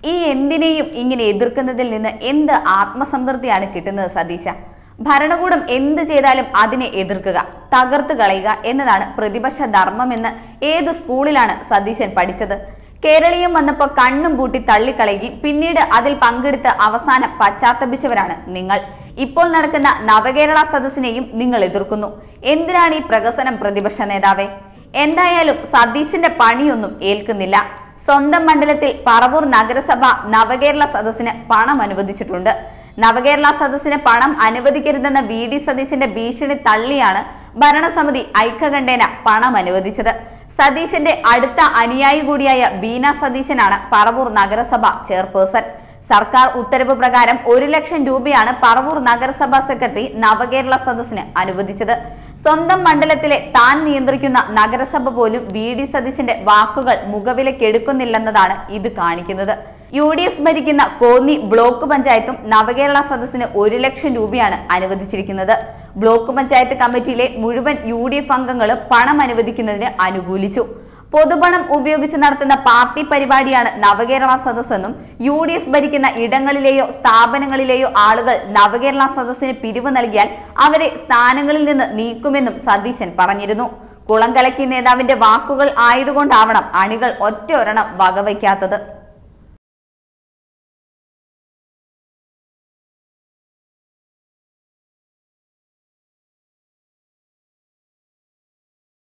ഈ എന്തിനേയും ഇങ്ങനെ എതിർക്കുന്നതിൽ നിന്ന് എന്ത് ആത്മസംതൃപ്തിയാണ് കിട്ടുന്നത് സതീശ ഭരണകൂടം എന്ത് ചെയ്താലും അതിനെ എതിർക്കുക തകർത്ത് കളയുക എന്നതാണ് പ്രതിപക്ഷ ധർമ്മമെന്ന് ഏത് സ്കൂളിലാണ് സതീശൻ പഠിച്ചത് കേരളീയം വന്നപ്പോൾ കണ്ണും പൂട്ടി തള്ളിക്കളയുകയും പിന്നീട് അതിൽ പങ്കെടുത്ത് അവസാനം പശ്ചാത്തപിച്ചവരാണ് നിങ്ങൾ ഇപ്പോൾ നടക്കുന്ന നവകേരള സദസ്സിനെയും നിങ്ങൾ എതിർക്കുന്നു എന്തിനാണ് ഈ പ്രകസനം പ്രതിപക്ഷ നേതാവേ എന്തായാലും സതീശിന്റെ പണിയൊന്നും ഏൽക്കുന്നില്ല സ്വന്തം മണ്ഡലത്തിൽ പറവൂർ നഗരസഭ നവകേരള സദസ്സിന് പണം അനുവദിച്ചിട്ടുണ്ട് നവകേരള സദസ്സിന് പണം അനുവദിക്കരുതെന്ന വി ഡി സതീശിന്റെ ഭീഷണി തള്ളിയാണ് ഭരണസമിതി ഐക്യകണ്ഠേന പണം അനുവദിച്ചത് സതീശന്റെ അടുത്ത അനുയായി കൂടിയായ ബീന സതീശനാണ് പറവൂർ നഗരസഭ ചെയർപേഴ്സൺ സർക്കാർ ഉത്തരവ് പ്രകാരം ഒരു ലക്ഷം രൂപയാണ് പറവൂർ നഗരസഭാ സെക്രട്ടറി നവകേരള സദസ്സിന് അനുവദിച്ചത് സ്വന്തം മണ്ഡലത്തിലെ താൻ നിയന്ത്രിക്കുന്ന നഗരസഭ പോലും വി ഡി സതീശന്റെ വാക്കുകൾ മുഖവിലക്കെടുക്കുന്നില്ലെന്നതാണ് ഇത് കാണിക്കുന്നത് യു ഡി എഫ് ഭരിക്കുന്ന കോന്നി ബ്ലോക്ക് പഞ്ചായത്തും നവകേരള സദസ്സിന് ഒരു ലക്ഷം രൂപയാണ് അനുവദിച്ചിരിക്കുന്നത് ബ്ലോക്ക് പഞ്ചായത്ത് കമ്മിറ്റിയിലെ മുഴുവൻ യു ഡി എഫ് അംഗങ്ങളും പണം അനുവദിക്കുന്നതിന് അനുകൂലിച്ചു പൊതുപണം ഉപയോഗിച്ച് നടത്തുന്ന പാർട്ടി പരിപാടിയാണ് നവകേരള സദസ്സെന്നും യു ഡി എഫ് ഭരിക്കുന്ന ഇടങ്ങളിലെയോ സ്ഥാപനങ്ങളിലെയോ ആളുകൾ നവകേരള സദസ്സിന് പിരിവ് നൽകിയാൽ അവരെ സ്ഥാനങ്ങളിൽ നിന്ന് നീക്കുമെന്നും സതീശൻ പറഞ്ഞിരുന്നു കുളം കലക്കി നേതാവിന്റെ വാക്കുകൾ ആയതുകൊണ്ടാവണം അണികൾ ഒറ്റ ഒരെണ്ണം വകവയ്ക്കാത്തത്